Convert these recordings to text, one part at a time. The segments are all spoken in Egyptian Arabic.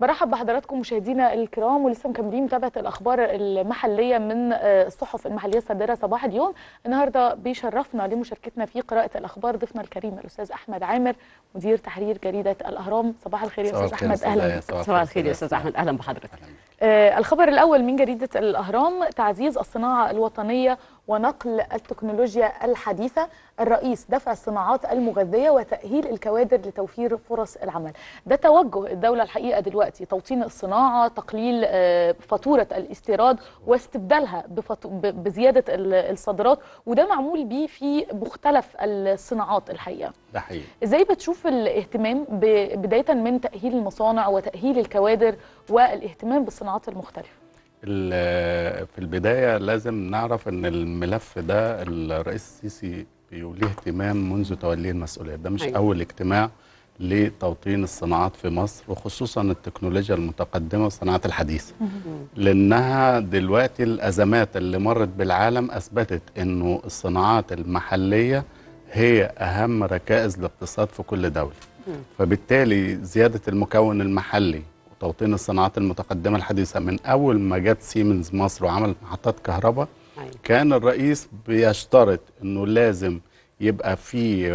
برحب بحضراتكم مشاهدينا الكرام ولسه مكملين متابعه الاخبار المحليه من الصحف المحليه الصادره صباح اليوم النهارده بيشرفنا لمشاركتنا في قراءه الاخبار ضيفنا الكريم الاستاذ احمد عامر مدير تحرير جريده الاهرام صباح الخير يا استاذ احمد اهلا بك صباح الخير يا استاذ احمد اهلا بحضرتك آه الخبر الاول من جريده الاهرام تعزيز الصناعه الوطنيه ونقل التكنولوجيا الحديثه الرئيس دفع الصناعات المغذيه وتاهيل الكوادر لتوفير فرص العمل ده توجه الدوله الحقيقه دلوقتي توطين الصناعه تقليل فاتوره الاستيراد واستبدالها بزياده الصادرات وده معمول بيه في مختلف الصناعات الحقيقه ده حقيقي ازاي بتشوف الاهتمام بدايه من تاهيل المصانع وتاهيل الكوادر والاهتمام بالصناعات المختلفه في البدايه لازم نعرف ان الملف ده الرئيس السيسي بيوليه اهتمام منذ توليه المسؤوليه ده مش أيوة. اول اجتماع لتوطين الصناعات في مصر وخصوصا التكنولوجيا المتقدمه والصناعات الحديثه لانها دلوقتي الازمات اللي مرت بالعالم اثبتت انه الصناعات المحليه هي اهم ركائز الاقتصاد في كل دوله فبالتالي زياده المكون المحلي وتوطين الصناعات المتقدمه الحديثه من اول ما جت سيمنز مصر وعملت محطات كهرباء أيوة. كان الرئيس بيشترط انه لازم يبقى في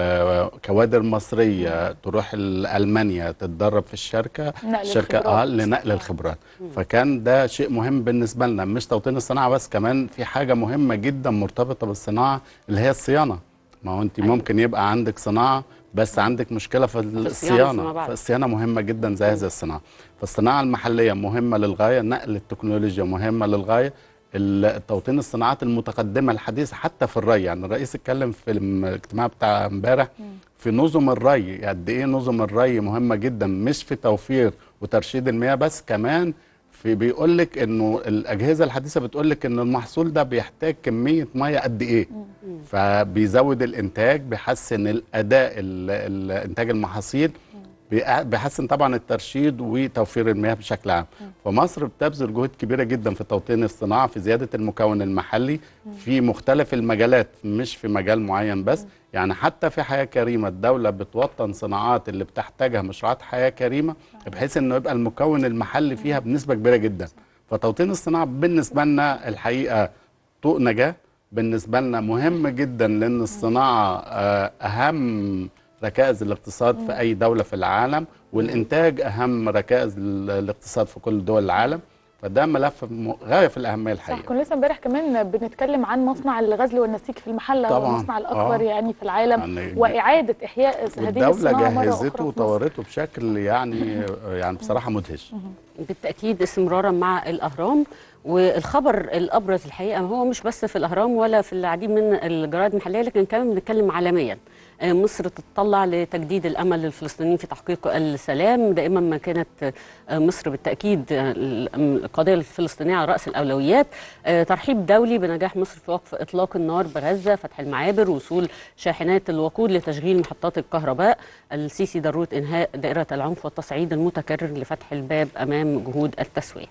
كوادر مصريه تروح المانيا تتدرب في الشركه نقل شركه الخبرات. اه لنقل الخبرات فكان ده شيء مهم بالنسبه لنا مش توطين الصناعه بس كمان في حاجه مهمه جدا مرتبطه بالصناعه اللي هي الصيانه ما هو انت ممكن يبقى عندك صناعه بس عندك مشكله في الصيانة الصيانه فيما بعد. فالصيانه مهمه جدا زي هذه الصناعه فالصناعه المحليه مهمه للغايه نقل التكنولوجيا مهمه للغايه التوطين الصناعات المتقدمه الحديثه حتى في الري يعني الرئيس اتكلم في الاجتماع بتاع امبارح في نظم الري قد ايه نظم الري مهمه جدا مش في توفير وترشيد المياه بس كمان في بيقول لك انه الاجهزه الحديثه بتقول لك ان المحصول ده بيحتاج كميه ميه قد ايه فبيزود الانتاج بيحسن الاداء ال- ال- انتاج المحاصيل بيع- بيحسن طبعا الترشيد وتوفير المياه بشكل عام فمصر بتبذل جهود كبيره جدا في توطين الصناعه في زياده المكون المحلي في مختلف المجالات مش في مجال معين بس يعني حتى في حياه كريمه الدوله بتوطن صناعات اللي بتحتاجها مشروعات حياه كريمه بحيث انه يبقى المكون المحلي فيها بنسبه كبيره جدا فتوطين الصناعه بالنسبه لنا الحقيقه طوق نجاه بالنسبه لنا مهم جدا لان الصناعه آه، اهم ركائز الاقتصاد في اي دوله في العالم والانتاج اهم ركائز ال- الاقتصاد في كل دول العالم فده ملف م- غايه في الاهميه صح الحقيقه كنا لسه امبارح كمان بنتكلم عن مصنع الغزل والنسيج في المحله هو طبعاً. المصنع الاكبر آه. يعني في العالم يعني واعاده احياء هذه والدوله الصناعه مره جهزته اخرى في مصر. وطورته بشكل يعني يعني بصراحه مدهش بالتاكيد استمرارا مع الاهرام والخبر الابرز الحقيقه هو مش بس في الاهرام ولا في العديد من الجرائد المحليه لكن كمان بنتكلم عالميا آه، مصر تتطلع لتجديد الامل للفلسطينيين في تحقيق السلام دائما ما كانت آه، مصر بالتاكيد آه، القضيه الفلسطينيه على راس الاولويات آه، ترحيب دولي بنجاح مصر في وقف اطلاق النار بغزه فتح المعابر وصول شاحنات الوقود لتشغيل محطات الكهرباء السيسي ضروره انهاء دائره العنف والتصعيد المتكرر لفتح الباب امام جهود التسويه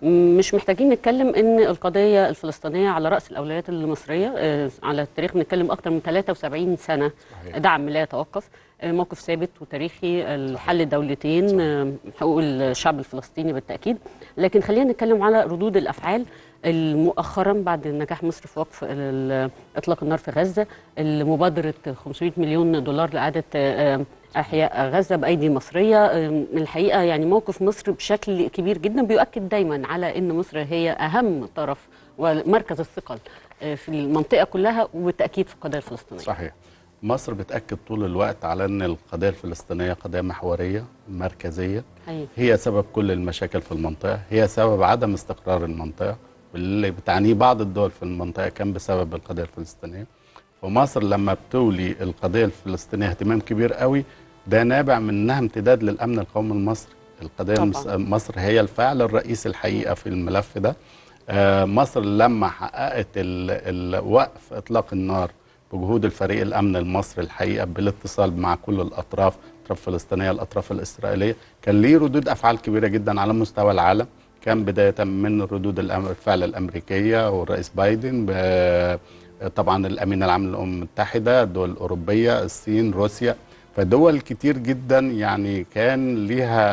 مش محتاجين نتكلم ان القضيه الفلسطينيه على راس الاولويات المصريه آه، على التاريخ بنتكلم اكثر من 73 سنه صحيح. دعم لا يتوقف آه، موقف ثابت وتاريخي الحل الدولتين آه، حقوق الشعب الفلسطيني بالتاكيد لكن خلينا نتكلم على ردود الافعال مؤخرا بعد نجاح مصر في وقف ال- اطلاق النار في غزه مبادره 500 مليون دولار لاعاده آه، احياء غزه بايدي مصريه آم، الحقيقه يعني موقف مصر بشكل كبير جدا بيؤكد دايما على ان مصر هي اهم طرف ومركز الثقل آه، في المنطقه كلها وبالتاكيد في القضيه الفلسطينيه صحيح مصر بتاكد طول الوقت على ان القضيه الفلسطينيه قضيه محوريه مركزيه حقيقي. هي سبب كل المشاكل في المنطقه هي سبب عدم استقرار المنطقه واللي بتعنيه بعض الدول في المنطقه كان بسبب القضيه الفلسطينيه فمصر لما بتولي القضيه الفلسطينيه اهتمام كبير قوي ده نابع من انها امتداد للامن القومي المصري القضيه طبعاً. المس... مصر هي الفاعل الرئيسي الحقيقه في الملف ده آه، مصر لما حققت ال- الوقف اطلاق النار بجهود الفريق الامن المصري الحقيقه بالاتصال مع كل الاطراف الاطراف الفلسطينيه الاطراف الاسرائيليه كان ليه ردود افعال كبيره جدا على مستوى العالم كان بدايه من ردود الأم- الفعل الامريكيه والرئيس بايدن ب- طبعا الامين العام للامم المتحده الدول الاوروبيه الصين روسيا فدول كتير جدا يعني كان ليها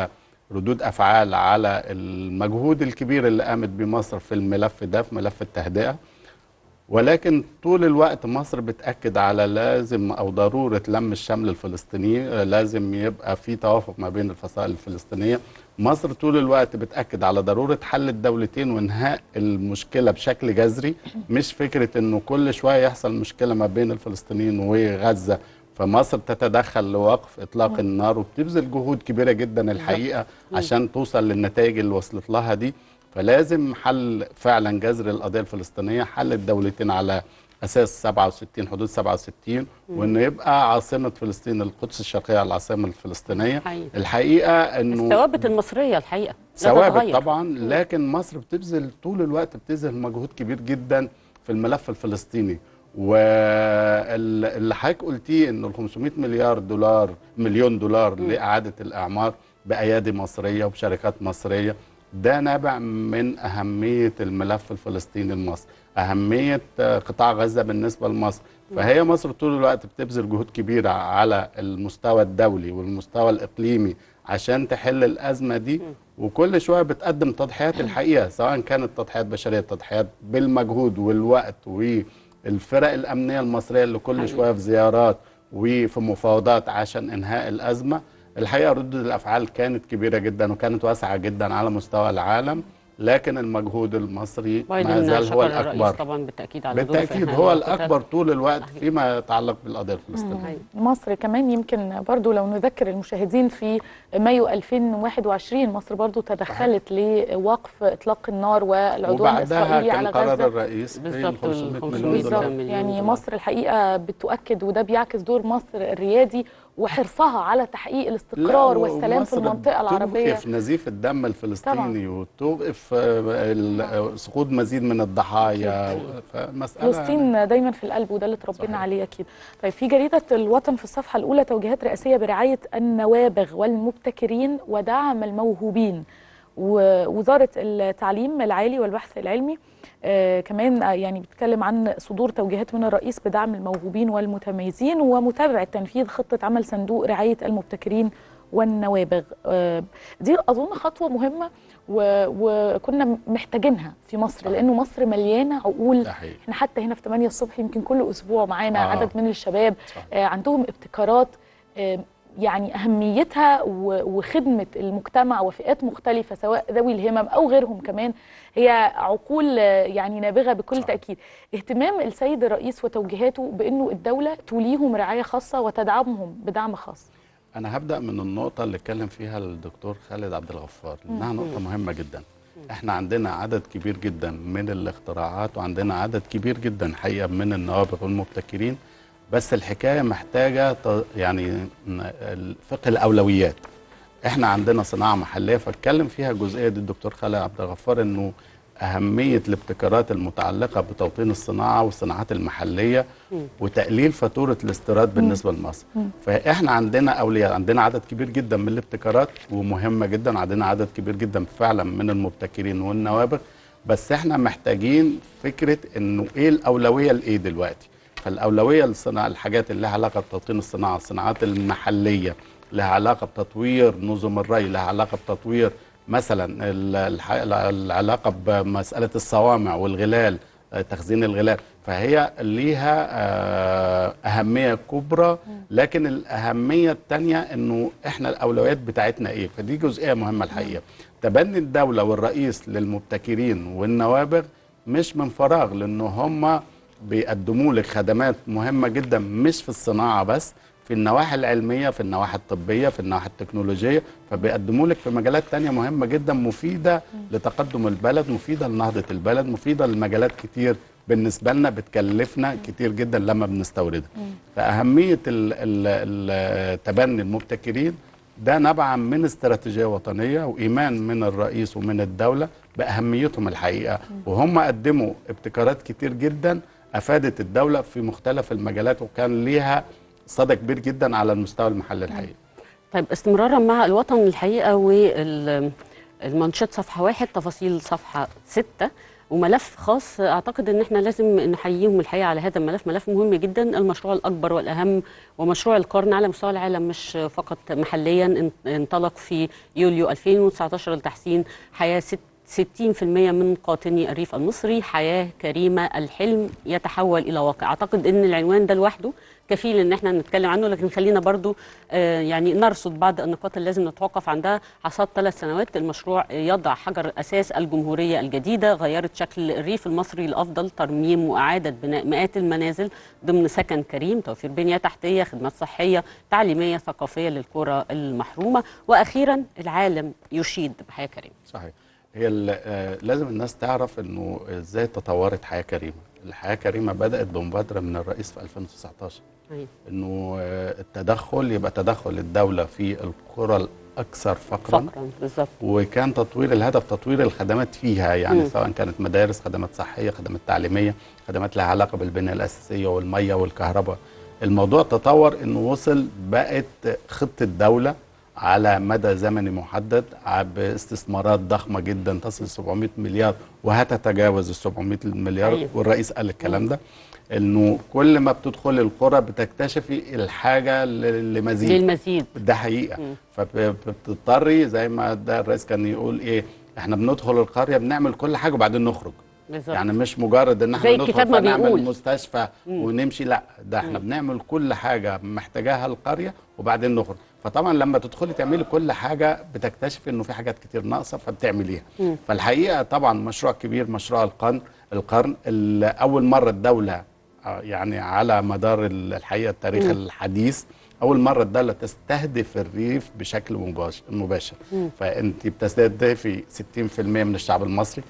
ردود افعال على المجهود الكبير اللي قامت بيه مصر في الملف ده في ملف التهدئه ولكن طول الوقت مصر بتأكد على لازم أو ضرورة لم الشمل الفلسطيني آه، لازم يبقى في توافق ما بين الفصائل الفلسطينية مصر طول الوقت بتأكد على ضرورة حل الدولتين وإنهاء المشكلة بشكل جذري مش فكرة إنه كل شوية يحصل مشكلة ما بين الفلسطينيين وغزة فمصر تتدخل لوقف إطلاق النار وبتبذل جهود كبيرة جدا الحقيقة عشان توصل للنتائج اللي وصلت لها دي فلازم حل فعلا جذر القضيه الفلسطينيه حل الدولتين على اساس 67 حدود 67 وانه يبقى عاصمه فلسطين القدس الشرقيه العاصمه الفلسطينيه حقيقي. الحقيقه انه الثوابت المصريه الحقيقه لا ثوابت تتغير. طبعا لكن مصر بتبذل طول الوقت بتبذل مجهود كبير جدا في الملف الفلسطيني واللي حضرتك قلتيه انه ال 500 مليار دولار مليون دولار لاعاده الاعمار بايادي مصريه وبشركات مصريه ده نابع من اهميه الملف الفلسطيني لمصر اهميه آه، قطاع غزه بالنسبه لمصر فهي مصر طول الوقت بتبذل جهود كبيره على المستوى الدولي والمستوى الاقليمي عشان تحل الازمه دي وكل شويه بتقدم تضحيات الحقيقه سواء كانت تضحيات بشريه تضحيات بالمجهود والوقت والفرق الامنيه المصريه اللي كل حقيقي. شويه في زيارات وفي مفاوضات عشان انهاء الازمه الحقيقه ردود الافعال كانت كبيره جدا وكانت واسعه جدا على مستوى العالم لكن المجهود المصري ما بايدن زال شكر هو الرئيس الاكبر طبعا بالتاكيد على دوره في بالتاكيد إنهاء هو القتال. الاكبر طول الوقت صحيح. فيما يتعلق بالقضيه الفلسطينيه حقيقي. مصر كمان يمكن برضو لو نذكر المشاهدين في مايو 2021 مصر برضو تدخلت لوقف اطلاق النار والعدوان وبعدها الاسرائيلي كان على قرار غزه الرئيس بين بالظبط، 500 ال 500 مليون بالظبط دولار مليون يعني دولار. مصر الحقيقه بتؤكد وده بيعكس دور مصر الريادي وحرصها على تحقيق الاستقرار لا، والسلام في ومصر المنطقه العربيه توقف نزيف الدم الفلسطيني وتوقف آه، ال- آه، سقوط مزيد من الضحايا فمسألة فلسطين دايما في القلب وده اللي اتربينا صحيح. عليه اكيد طيب في جريده الوطن في الصفحه الاولى توجيهات رئاسيه برعايه النوابغ والمبتكرين ودعم الموهوبين ووزاره التعليم العالي والبحث العلمي آه كمان آه يعني بتتكلم عن صدور توجيهات من الرئيس بدعم الموهوبين والمتميزين ومتابعه تنفيذ خطه عمل صندوق رعايه المبتكرين والنوابغ آه دي اظن خطوه مهمه و- وكنا محتاجينها في مصر لانه مصر مليانه عقول ده حقيقي احنا حتى هنا في 8 الصبح يمكن كل اسبوع معانا آه. آه. عدد من الشباب صح. آه عندهم ابتكارات آه يعني اهميتها و- وخدمه المجتمع وفئات مختلفه سواء ذوي الهمم او غيرهم كمان هي عقول آه، يعني نابغه بكل صح. صح. تاكيد اهتمام السيد الرئيس وتوجيهاته بانه الدوله توليهم رعايه خاصه وتدعمهم بدعم خاص انا هبدا من النقطه اللي اتكلم فيها الدكتور خالد عبد الغفار لانها نقطه مهمه جدا احنا عندنا عدد كبير جدا من الاختراعات وعندنا عدد كبير جدا حقيقه من النوابغ والمبتكرين بس الحكايه محتاجه ت- يعني ن- فقه الاولويات احنا عندنا صناعه محليه فاتكلم فيها الجزئيه دي الدكتور خالد عبد الغفار انه اهميه الابتكارات المتعلقه بتوطين الصناعه والصناعات المحليه وتقليل فاتوره الاستيراد بالنسبه لمصر فاحنا عندنا اولياء عندنا عدد كبير جدا من الابتكارات ومهمه جدا عندنا عدد كبير جدا فعلا من المبتكرين والنوابغ بس احنا محتاجين فكره انه ايه الاولويه لايه دلوقتي فالاولويه للصناعه الحاجات اللي لها علاقه بتوطين الصناعه الصناعات المحليه لها علاقه بتطوير نظم الري لها علاقه بتطوير مثلا ال- الح- العلاقه بمساله الصوامع والغلال آه، تخزين الغلال فهي ليها آه، أهمية كبرى لكن الأهمية الثانية أنه إحنا الأولويات بتاعتنا إيه فدي جزئية مهمة الحقيقة تبني الدولة والرئيس للمبتكرين والنوابغ مش من فراغ لأنه هم بيقدموا لك خدمات مهمة جدا مش في الصناعة بس في النواحي العلمية في النواحي الطبية في النواحي التكنولوجية فبيقدموا لك في مجالات تانية مهمة جدا مفيدة لتقدم البلد مفيدة لنهضة البلد مفيدة لمجالات كتير بالنسبة لنا بتكلفنا كتير جدا لما بنستوردها فأهمية ال- ال- ال- تبني المبتكرين ده نبعا من استراتيجية وطنية وإيمان من الرئيس ومن الدولة بأهميتهم الحقيقة وهم قدموا ابتكارات كتير جدا أفادت الدولة في مختلف المجالات وكان ليها صدى كبير جدا على المستوى المحلي الحقيقي طيب استمرارا مع الوطن الحقيقه والمنشط صفحه واحد تفاصيل صفحه ستة وملف خاص اعتقد ان احنا لازم نحييهم الحقيقه على هذا الملف ملف مهم جدا المشروع الاكبر والاهم ومشروع القرن على مستوى العالم مش فقط محليا ان- انطلق في يوليو 2019 لتحسين حياه ست 60% من قاطني الريف المصري حياة كريمة الحلم يتحول إلى واقع أعتقد أن العنوان ده لوحده كفيل ان احنا نتكلم عنه لكن خلينا برضو آه، يعني نرصد بعض النقاط اللي لازم نتوقف عندها حصاد ثلاث سنوات المشروع يضع حجر اساس الجمهوريه الجديده غيرت شكل الريف المصري لافضل ترميم واعاده بناء مئات المنازل ضمن سكن كريم توفير بنيه تحتيه خدمات صحيه تعليميه ثقافيه للقرى المحرومه واخيرا العالم يشيد بحياه كريمه صحيح هي ال- آه، لازم الناس تعرف انه ازاي تطورت حياه كريمه الحياه كريمه بدات بمبادره من الرئيس في 2019 أيوة. انه آه، التدخل يبقى تدخل الدوله في القرى الاكثر فقرا فقرا بالظبط وكان تطوير الهدف تطوير الخدمات فيها يعني مم. سواء كانت مدارس خدمات صحيه خدمات تعليميه خدمات لها علاقه بالبنيه الاساسيه والميه والكهرباء الموضوع تطور انه وصل بقت خطه دوله على مدى زمني محدد ع- باستثمارات ضخمه جدا تصل 700 مليار وهتتجاوز ال 700 مليار أيوة. والرئيس قال الكلام ده انه كل ما بتدخل القرى بتكتشفي الحاجه ل- لمزيد للمزيد ده حقيقه مم. فبتضطري زي ما ده الرئيس كان يقول ايه احنا بندخل القريه بنعمل كل حاجه وبعدين نخرج بالظبط يعني مش مجرد ان احنا زي ندخل الكتاب ما فنعمل بيقول. مستشفى مم. ونمشي لا ده احنا بنعمل كل حاجه محتاجاها القريه وبعدين نخرج فطبعا لما تدخلي تعملي كل حاجه بتكتشفي انه في حاجات كتير ناقصه فبتعمليها مم. فالحقيقه طبعا مشروع كبير مشروع القرن القرن ال- اول مره الدوله آه، يعني على مدار ال- الحقيقه التاريخ مم. الحديث اول مره الدوله تستهدف الريف بشكل مباشر مباشر مم. فانت بتستهدفي 60% من الشعب المصري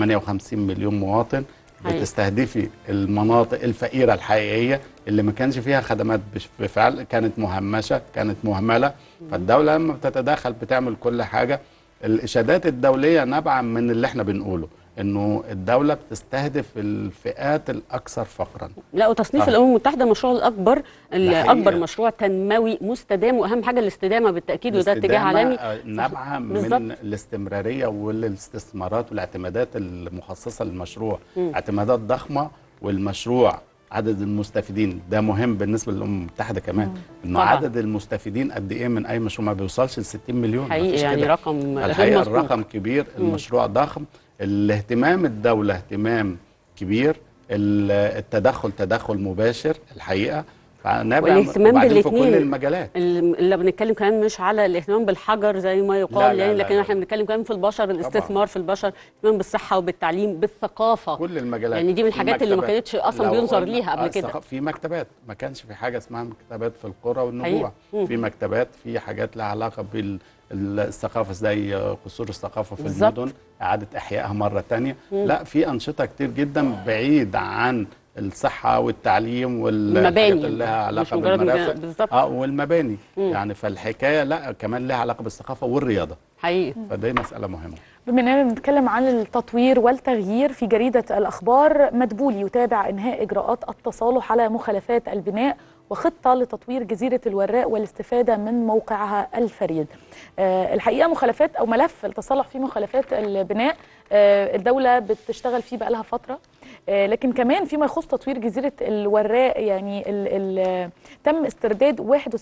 58 مليون مواطن حقيقي. بتستهدفي المناطق الفقيره الحقيقيه اللي ما كانش فيها خدمات بش- بالفعل كانت مهمشه كانت مهمله فالدوله لما بتتدخل بتعمل كل حاجه الاشادات الدوليه نابعه من اللي احنا بنقوله انه الدوله بتستهدف الفئات الاكثر فقرا لا وتصنيف صح. الامم المتحده المشروع الاكبر حقيقة. الاكبر مشروع تنموي مستدام واهم حاجه الاستدامه بالتاكيد وده اتجاه الاستدامة، عالمي آه، نابعه بالظبط. من الاستمراريه والاستثمارات والاعتمادات المخصصه للمشروع مم. اعتمادات ضخمه والمشروع عدد المستفيدين ده مهم بالنسبه للامم المتحده كمان انه طبعاً. عدد المستفيدين قد ايه من اي مشروع ما بيوصلش ل 60 مليون حقيقي مفيش يعني كده. رقم غير الحقيقه مسبوق. الرقم كبير المشروع ضخم الاهتمام الدوله اهتمام كبير ال- التدخل تدخل مباشر الحقيقه فنابع والاهتمام وبعدين في كل بالاتنين. المجالات اللي بنتكلم كمان مش على الاهتمام بالحجر زي ما لا، يقال لا، يعني لا، لكن لا. احنا بنتكلم كمان في البشر الاستثمار في البشر الاهتمام بالصحه وبالتعليم بالثقافه كل المجالات يعني دي من في الحاجات اللي ما مكتبات. كانتش اصلا لو بينظر قلنا- ليها آه، قبل كده الثقا- في مكتبات ما كانش في حاجه اسمها مكتبات في القرى والنجوع حقيقي. مم. في مكتبات في حاجات لها علاقه بالثقافه زي قصور الثقافه في بالظبط. المدن اعاده احيائها مره تانية لا في انشطه كتير جدا بعيد عن الصحه والتعليم والحاجات المباني اللي لها مش علاقه مجرد بالمرافق مباني. بالظبط. اه والمباني مم. يعني فالحكايه لا كمان لها علاقه بالثقافه والرياضه حقيقي فدي مساله مهمه بما اننا بنتكلم عن التطوير والتغيير في جريده الاخبار مدبولي يتابع انهاء اجراءات التصالح على مخالفات البناء وخطه لتطوير جزيره الوراق والاستفاده من موقعها الفريد. آه، الحقيقه مخالفات او ملف التصالح في مخالفات البناء آه، الدوله بتشتغل فيه بقى لها فتره آه، لكن كمان فيما يخص تطوير جزيره الوراق يعني ال ال تم استرداد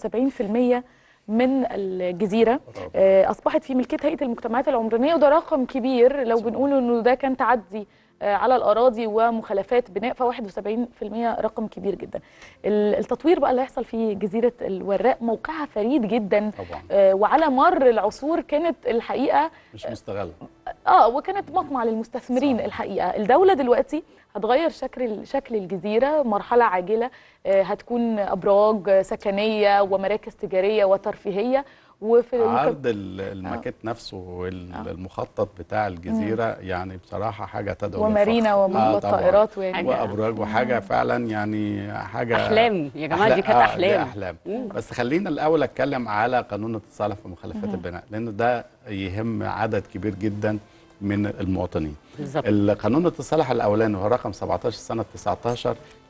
71% من الجزيره آه، اصبحت في ملكيه هيئه المجتمعات العمرانيه وده رقم كبير لو بنقول انه ده كان تعدي آه، على الاراضي ومخالفات بناء ف 71% رقم كبير جدا. ال- التطوير بقى اللي هيحصل في جزيره الوراق موقعها فريد جدا طبعا آه، وعلى مر العصور كانت الحقيقه مش مستغله اه وكانت مطمع للمستثمرين صح. الحقيقه الدوله دلوقتي هتغير شكل شكل الجزيره مرحله عاجله آه، هتكون ابراج آه، سكنيه ومراكز تجاريه وترفيهيه وفي عرض ال- الماكيت نفسه والمخطط بتاع الجزيره يعني بصراحه حاجه تدعو ومارينا للفخر. آه، طبعاً. وطائرات ويعني حاجة- وابراج وحاجه فعلا يعني حاجه احلام يا جماعه دي كانت آه، احلام دي احلام مم. بس خلينا الاول اتكلم على قانون التصالح في مخالفات البناء لان ده يهم عدد كبير جدا من المواطنين بالظبط القانون التصالح الاولاني هو رقم 17 سنه 19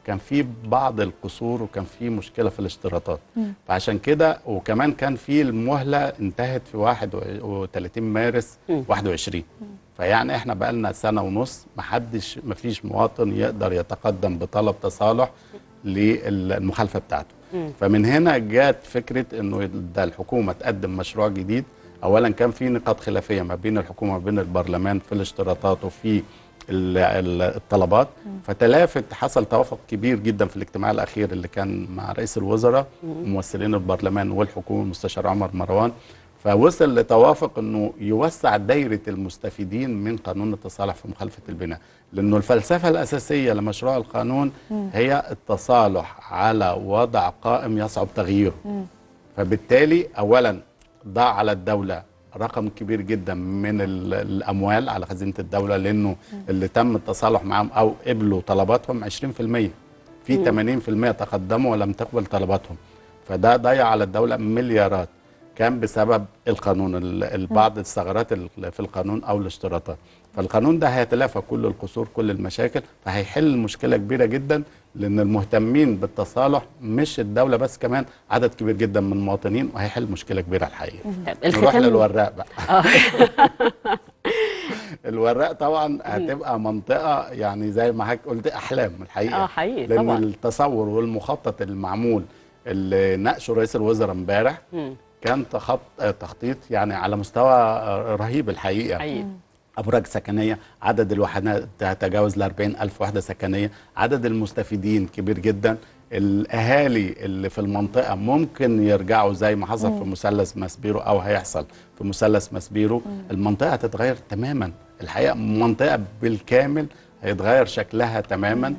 كان في بعض القصور وكان في مشكله في الاشتراطات فعشان كده وكمان كان في المهله انتهت في 31 مارس 21 فيعني احنا بقى لنا سنه ونص ما حدش ما فيش مواطن يقدر يتقدم بطلب تصالح للمخالفه بتاعته فمن هنا جات فكره انه ده الحكومه تقدم مشروع جديد اولا كان في نقاط خلافيه ما بين الحكومه وبين البرلمان في الاشتراطات وفي ال- ال- الطلبات فتلافت حصل توافق كبير جدا في الاجتماع الاخير اللي كان مع رئيس الوزراء وممثلين البرلمان والحكومه المستشار عمر مروان فوصل لتوافق انه يوسع دايره المستفيدين من قانون التصالح في مخالفه البناء لانه الفلسفه الاساسيه لمشروع القانون هي التصالح على وضع قائم يصعب تغييره فبالتالي اولا ضاع على الدوله رقم كبير جدا من ال- الاموال على خزينه الدوله لانه اللي تم التصالح معاهم او قبلوا طلباتهم 20% في 80% تقدموا ولم تقبل طلباتهم فده ضيع على الدوله مليارات كان بسبب القانون ال- ال- بعض الثغرات ال- في القانون او الاشتراطات فالقانون ده هيتلافى كل القصور كل المشاكل فهيحل مشكله كبيره جدا لان المهتمين بالتصالح مش الدوله بس كمان عدد كبير جدا من المواطنين وهيحل مشكله كبيره الحقيقه طيب، نروح الختام- للوراق بقى آه. الوراق طبعا هتبقى منطقه يعني زي ما حضرتك قلت احلام الحقيقه اه حقيقي لان طبعا التصور والمخطط المعمول اللي ناقشه رئيس الوزراء امبارح مم. كان تخط... آه، تخطيط يعني على مستوى آه، رهيب الحقيقه حقيقي أبراج سكنية عدد الوحدات تتجاوز ل 40 ألف وحدة سكنية عدد المستفيدين كبير جدا الأهالي اللي في المنطقة ممكن يرجعوا زي ما حصل في مثلث مسبيرو أو هيحصل في مثلث مسبيرو المنطقة هتتغير تماما الحقيقة منطقة بالكامل هيتغير شكلها تماما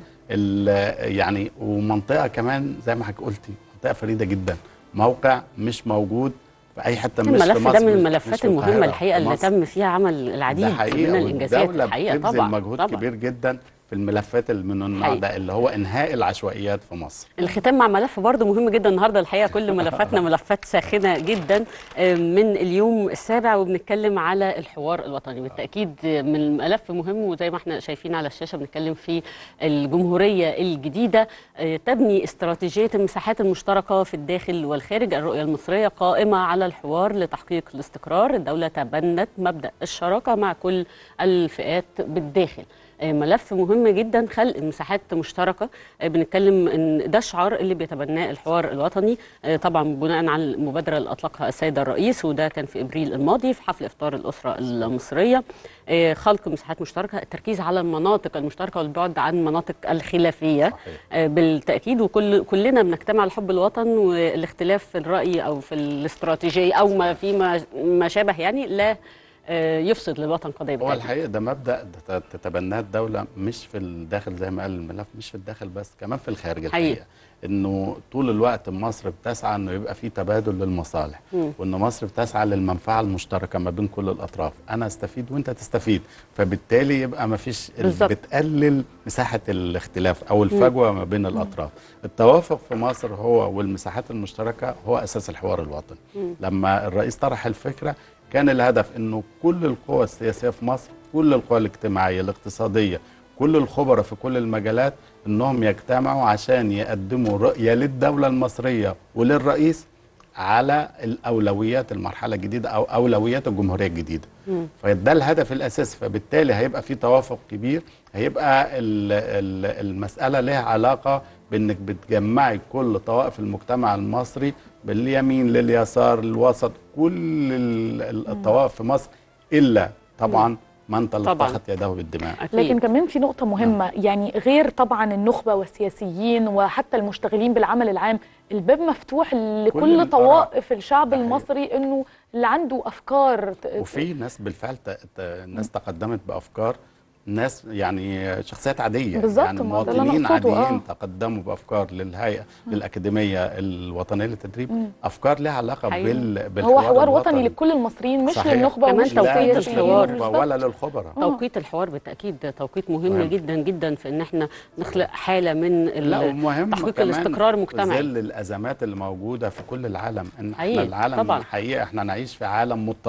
ال- يعني ومنطقة كمان زي ما حضرتك قلتي منطقة فريدة جدا موقع مش موجود في أي حتة مش في الملف مصر ده من مش- مش الملفات في المهمه القاهرة، الحقيقه في اللي مصر. تم فيها عمل العديد ده من حقيقة الانجازات والدولة الحقيقه بتبذل طبعا مجهود طبعا كبير جدا في الملفات اللي من النوع حقيقي. ده اللي هو انهاء العشوائيات في مصر الختام مع ملف برضه مهم جدا النهارده الحقيقه كل ملفاتنا ملفات ساخنه جدا آه، من اليوم السابع وبنتكلم على الحوار الوطني بالتاكيد آه، من ملف مهم وزي ما احنا شايفين على الشاشه بنتكلم في الجمهوريه الجديده آه، تبني استراتيجيه المساحات المشتركه في الداخل والخارج الرؤيه المصريه قائمه على الحوار لتحقيق الاستقرار الدوله تبنت مبدا الشراكه مع كل الفئات بالداخل آه، ملف مهم جدا خلق مساحات مشتركه آه، بنتكلم ان ده الشعار اللي بيتبناه الحوار الوطني آه، طبعا بناء على المبادره اللي اطلقها السيد الرئيس وده كان في ابريل الماضي في حفل افطار الاسره المصريه آه، خلق مساحات مشتركه التركيز على المناطق المشتركه والبعد عن مناطق الخلافيه صحيح. آه، بالتاكيد وكل كلنا بنجتمع على حب الوطن والاختلاف في الراي او في الاستراتيجيه او ما فيما ما شابه يعني لا آه، يفسد للوطن قضيه هو بالتأكيد. الحقيقة ده مبدأ تت- تتبناه الدولة مش في الداخل زي ما قال الملف مش في الداخل بس كمان في الخارج حقيقي. الحقيقة انه طول الوقت مصر بتسعى انه يبقى في تبادل للمصالح مم. وان مصر بتسعى للمنفعة المشتركة ما بين كل الاطراف انا استفيد وانت تستفيد فبالتالي يبقى ما فيش بالظبط. بتقلل مساحة الاختلاف او الفجوة ما بين الاطراف التوافق في مصر هو والمساحات المشتركة هو اساس الحوار الوطني لما الرئيس طرح الفكرة كان الهدف انه كل القوى السياسيه في مصر كل القوى الاجتماعيه الاقتصاديه كل الخبراء في كل المجالات انهم يجتمعوا عشان يقدموا رؤيه للدوله المصريه وللرئيس على الاولويات المرحله الجديده او اولويات الجمهوريه الجديده فده الهدف الاساسي فبالتالي هيبقى في توافق كبير هيبقى ال- ال- المساله لها علاقه بانك بتجمعي كل طوائف المجتمع المصري باليمين لليسار للوسط كل ال- ال- الطوائف في مصر الا طبعا من طبعاً. تلطخت يده بالدماء أكيد. لكن كمان في نقطة مهمة يعني غير طبعا النخبة والسياسيين وحتى المشتغلين بالعمل العام الباب مفتوح لكل الآراء. طوائف الشعب ده حقيقي. المصري انه اللي عنده افكار ت- وفي ناس بالفعل ت- ت- ناس تقدمت بافكار ناس يعني شخصيات عاديه بالظبط، يعني ما ده اللي أنا مواطنين أقصده، عاديين آه. تقدموا بافكار للهيئه للاكاديميه الوطنيه للتدريب افكار لها علاقه حقيقي. بال بالحوار هو حوار الوطني. وطني لكل المصريين مش صحيح. للنخبة كمان ومش توقيت لا مش للسياسيين الحوار. للنخبة ولا للخبراء توقيت الحوار بالتاكيد ده توقيت مهم مهم. جدا جدا في ان احنا نخلق حاله من ال- لا ومهم تحقيق كمان الاستقرار في المجتمعي ظل الازمات اللي موجوده في كل العالم ان احنا حقيقي، العالم طبعاً. حقيقه احنا نعيش في عالم مضطرب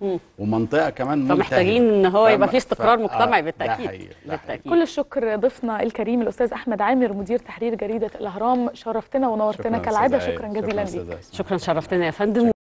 مم. ومنطقه كمان ملتهبة. فمحتاجين ان هو يبقى فم- في استقرار ف- مجتمعي آه، ده بالتاكيد حقيقي، ده حقيقي. بالتاكيد كل الشكر ضيفنا الكريم الاستاذ احمد عامر مدير تحرير جريده الاهرام شرفتنا ونورتنا شكراً كالعاده أستاذة آية. شكرا جزيلا شكراً ليك أستاذة أسماء. شكرا شرفتنا يا فندم